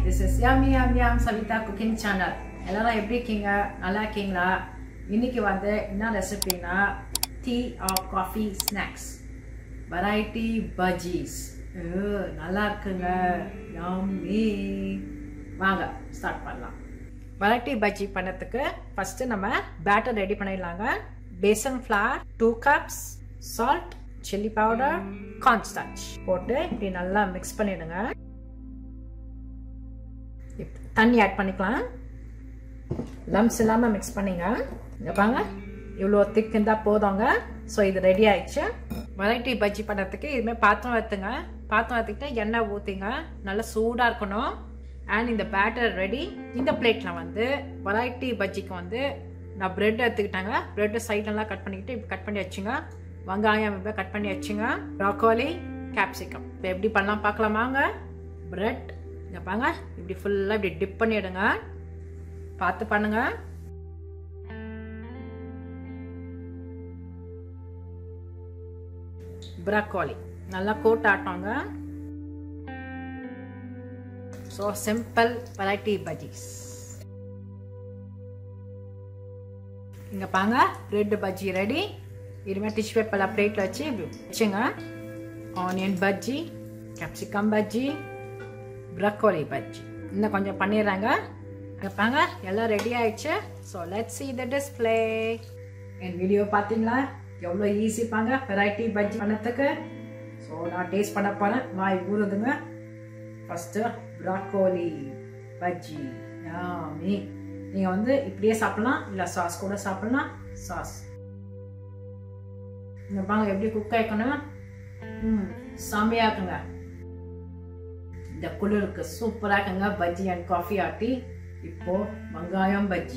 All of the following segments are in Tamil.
திஸ் இஸ் யாமி யாம் யாம் சவிதா குக்கிங் சேனல் எல்லாரும் எப்படி இருக்கீங்க நல்லா இருக்கீங்களா இன்னைக்கு வந்து என்ன ரெசிபினா tea or coffee snacks variety bajjis நல்லா இருக்குங்க யாமி வாங்க ஸ்டார்ட் பண்ணலாம் வெரைட்டி பஜ்ஜி பண்ணதுக்கு ஃபர்ஸ்ட் நம்ம பேட்டர் ரெடி பண்ணிடலாங்க besan flour two cups salt chilli powder cornstarch போட்டு இப்படி நல்லா மிக்ஸ் பண்ணிடுங்க இப்ப தண்ணி ஆட் பண்ணிக்கலாம் லம்ஸ் இல்லாமல் மிக்ஸ் பண்ணிங்க இங்கே பாங்க இவ்வளோ திக் இருந்தால் போதுங்க ஸோ இது ரெடி ஆயிடுச்சு வெரைட்டி பஜ்ஜி பண்ணுறதுக்கு இதுமாதிரி பாத்திரம் எடுத்துங்க பாத்திரம் எடுத்துக்கிட்டு எண்ணெய் ஊற்றிங்க நல்லா சூடாக இருக்கணும் அண்ட் இந்த பேட்டர் ரெடி இந்த பிளேட்டில் வந்து வெரைட்டி பஜ்ஜிக்கு வந்து நான் பிரெட் எடுத்துக்கிட்டாங்க பிரெட் சைட்லலாம் கட் பண்ணிக்கிட்டு இப்போ கட் பண்ணி வச்சுங்க வெங்காயம் இப்போ கட் பண்ணி வச்சுங்க ப்ராக்கோலி கேப்சிகம் இப்போ எப்படி பண்ணலாம் பார்க்கலாமாங்க பிரெட் இங்கே பாங்க இப்படி ஃபுல்லாக இப்படி டிப் பண்ணிவிடுங்க பார்த்து பண்ணுங்க ப்ராக்கோலி நல்லா கோட் ஆட்டோங்க ஸோ சிம்பிள் வெரைட்டி பஜ்ஜிஸ் இங்கே பாங்க பிரெட் பஜ்ஜி ரெடி இதுமாதிரி டிஷ்யூ பேப்பரில் பிளேட்டில் வச்சு இப்படி வச்சுங்க onion bajji capsicum bajji broccoli bajji இன்னும் கொஞ்சம் பண்ணிடுறாங்க பாங்க எல்லாம் ரெடி ஆயிடுச்சு so let see the display என் வீடியோ பார்த்தீங்களா எவ்வளோ ஈஸி பாங்க வெரைட்டி பஜ்ஜி பண்ணதுக்கு ஸோ நான் டேஸ்ட் பண்ண போகிறேன் வாய் ஊறுதுங்க ஃபஸ்ட்டு ப்ராக்கோலி பஜ்ஜி யாமி நீங்கள் வந்து இப்படியே சாப்பிட்லாம் இல்லை சாஸ் கூட சாப்பிட்லாம் சாஸ் இந்த பாங்க எப்படி குக் ஆயிக்கணும் ம் செம்மையாக இருக்குங்க இந்த குளிருக்கு சூப்பராக இருக்குங்க பஜ்ஜி அண்ட் காஃபி ஆட்டி இப்போ வெங்காயம் பஜ்ஜி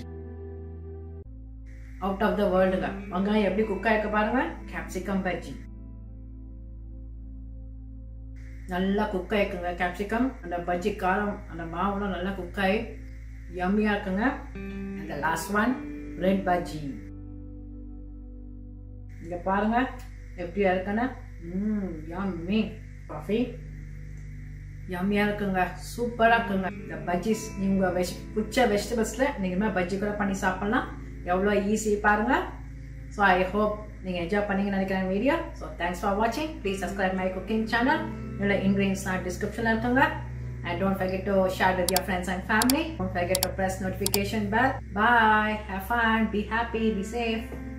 அவுட் ஆஃப் த வேர்ல்டுங்க வெங்காயம் எப்படி குக் ஆயிருக்க பாருங்க கேப்சிகம் பஜ்ஜி நல்லா குக் ஆயிருக்குங்க கேப்சிகம் அந்த பஜ்ஜி காரம் அந்த மாவுலாம் நல்லா குக் ஆகி யம்மியாக இருக்குங்க அந்த லாஸ்ட் ஒன் பிரெட் பஜ்ஜி இங்க பாருங்க எப்படியா இருக்குன்னு ம் யம்மி காஃபி யம்மியாக இருக்குங்க சூப்பராக இருக்குங்க இந்த பஜ்ஜிஸ் நீங்கள் வெஜ் பிடிச்ச வெஜிடபிள்ஸில் நீங்கள் பஜ்ஜி கூட பண்ணி சாப்பிட்லாம் எவ்வளோ ஈஸி பாருங்க ஸோ ஐ ஹோப் நீங்கள் என்ஜாய் பண்ணீங்கன்னு நினைக்கிறேன் வீடியோ ஸோ தேங்க்ஸ் ஃபார் வாட்சிங் please subscribe my cooking channel என்னோட இன்க்ரீடியன்ஸ் நான் டிஸ்கிரிப்ஷனில் இருக்குங்க And don't forget to share with your friends and family. Don't forget to press notification bell. Bye. Have fun. Be happy. Be safe.